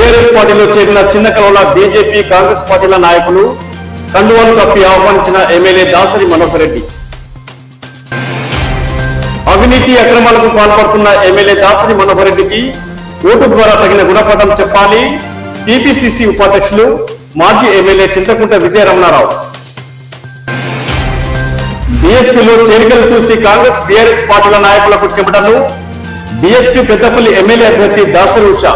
BRS పార్టీలో చేరిన చిన్న కలవల బీజేపీ కాంగ్రెస్ పార్టీల నాయకులు కండువాలు కప్పి ఆహ్వానించిన ఎమ్మెల్యే దాసరి మనోహర్ రెడ్డి అవినీతి అక్రమాలకు పాల్పడుతున్న ఎమ్మెల్యే దాసరి మనోహర్ రెడ్డికి ఓటు ద్వారా తగిన గుణపాఠం చెప్పాలి టీపీసీసీ ఉపాధ్యక్షులు మాజీ ఎమ్మెల్యే చింతకుంట విజయరమణారావు బీఎస్పీలో చేరికలు చూసి కాంగ్రెస్ బీఆర్ఎస్ పార్టీల నాయకులకు చెబుటను బీఎస్పీ పెద్దపల్లి ఎమ్మెల్యే అభ్యర్థి దాసరి ఉషా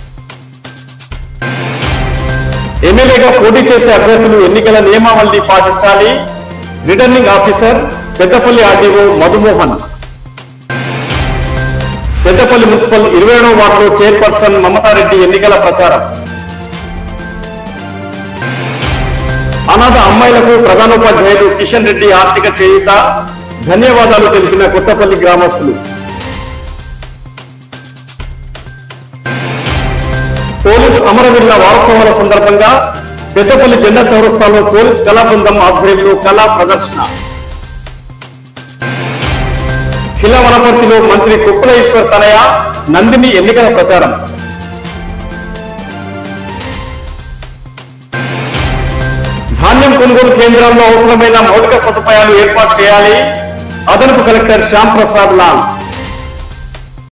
ఎమ్మెల్యేగా పోటీ చేసే అభ్యర్థులు ఎన్నికల నియమావళిని పాటించాలి returning officer Peddapalli RDO Madhumohan Peddapalli municipal ఇరవై ఏడవ వార్డులో చైర్పర్సన్ మమతారెడ్డి ఎన్నికల ప్రచారం అనాథ అమ్మాయిలకు ప్రధానోపాధ్యాయులు కిషన్ రెడ్డి ఆర్థిక చేయుత ధన్యవాదాలు తెలిపిన కొత్తపల్లి గ్రామస్తులు పోలీస్ అమరవీరుల వారోత్సవాల సందర్భంగా పెద్దపల్లి జెండా చౌరస్తాలో పోలీస్ కళా బృందం ఆధ్వర్యంలో కళా ప్రదర్శన ఖిలా వనపర్తిలో మంత్రి కుప్పల ఈశ్వర్ తనయ నందిని ఎన్నికల ప్రచారం ధాన్యం కొనుగోలు కేంద్రాల్లో అవసరమైన మౌలిక సదుపాయాలు ఏర్పాటు చేయాలి అదనపు కలెక్టర్ శ్యామ్ ప్రసాద్ లాల్